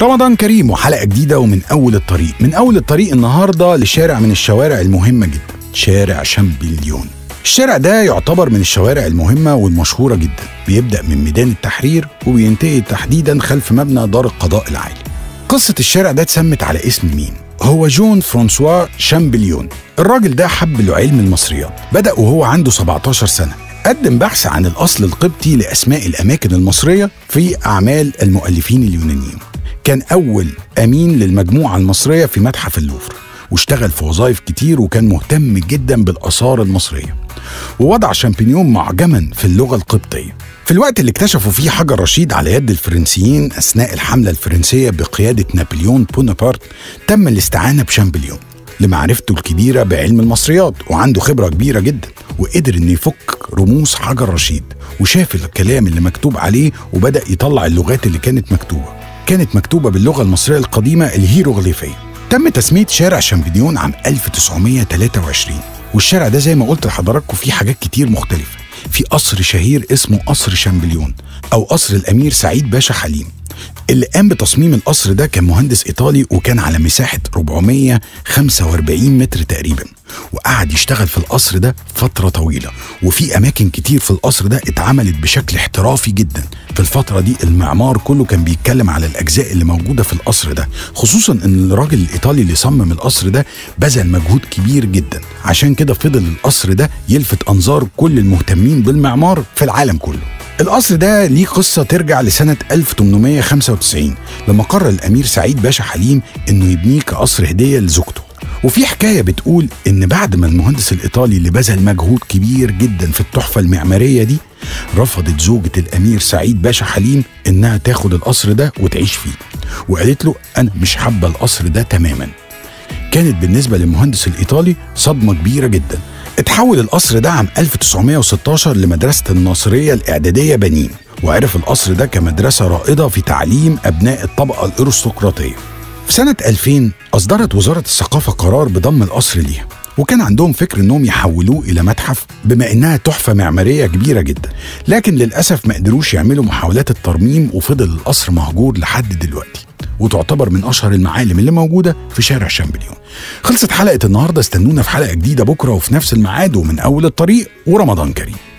رمضان كريم وحلقة جديدة ومن أول الطريق من أول الطريق النهاردة لشارع من الشوارع المهمة جدا شارع شامبليون الشارع ده يعتبر من الشوارع المهمة والمشهورة جدا بيبدأ من ميدان التحرير وبينتهي تحديدا خلف مبنى دار القضاء العالي قصة الشارع ده اتسمت على اسم مين؟ هو جون فرانسوا شامبليون الراجل ده حب العلم المصريات بدأ وهو عنده 17 سنة قدم بحث عن الأصل القبطي لأسماء الأماكن المصرية في أعمال المؤلفين اليونانيين كان أول أمين للمجموعة المصرية في متحف اللوفر واشتغل في وظائف كتير وكان مهتم جدا بالآثار المصرية ووضع شامبينيون معجما في اللغة القبطية في الوقت اللي اكتشفوا فيه حجر رشيد على يد الفرنسيين أثناء الحملة الفرنسية بقيادة نابليون بونابرت تم الاستعانة بشامبليون لمعرفته الكبيرة بعلم المصريات وعنده خبرة كبيرة جدا وقدر انه يفك رموز حجر رشيد وشاف الكلام اللي مكتوب عليه وبدأ يطلع اللغات اللي كانت مكتوبة كانت مكتوبة باللغة المصرية القديمة الهيروغليفية تم تسمية شارع شامبليون عام 1923 والشارع ده زي ما قلت لحضراتكم فيه حاجات كتير مختلفة في قصر شهير اسمه قصر شامبليون أو قصر الأمير سعيد باشا حليم اللي قام بتصميم القصر ده كان مهندس ايطالي وكان على مساحه 445 متر تقريبا وقعد يشتغل في القصر ده فتره طويله وفي اماكن كتير في القصر ده اتعملت بشكل احترافي جدا في الفتره دي المعمار كله كان بيتكلم على الاجزاء اللي موجوده في القصر ده خصوصا ان الراجل الايطالي اللي صمم القصر ده بذل مجهود كبير جدا عشان كده فضل القصر ده يلفت انظار كل المهتمين بالمعمار في العالم كله القصر ده ليه قصة ترجع لسنة 1895 لما قرر الأمير سعيد باشا حليم إنه يبنيه كقصر هدية لزوجته وفي حكاية بتقول إن بعد ما المهندس الإيطالي اللي بذل مجهود كبير جدا في التحفة المعمارية دي رفضت زوجة الأمير سعيد باشا حليم إنها تاخد القصر ده وتعيش فيه وقالت له أنا مش حابة القصر ده تماما كانت بالنسبة للمهندس الإيطالي صدمة كبيرة جدا اتحول القصر ده عام 1916 لمدرسة الناصرية الإعدادية بنين وعرف القصر ده كمدرسة رائدة في تعليم أبناء الطبقة الأرستقراطية في سنة 2000 أصدرت وزارة الثقافة قرار بضم القصر ليها وكان عندهم فكر انهم يحولوه الى متحف بما انها تحفه معماريه كبيره جدا لكن للاسف ما قدروش يعملوا محاولات الترميم وفضل القصر مهجور لحد دلوقتي وتعتبر من اشهر المعالم اللي موجوده في شارع شامبليون خلصت حلقه النهارده استنونا في حلقه جديده بكره وفي نفس الميعاد ومن اول الطريق ورمضان كريم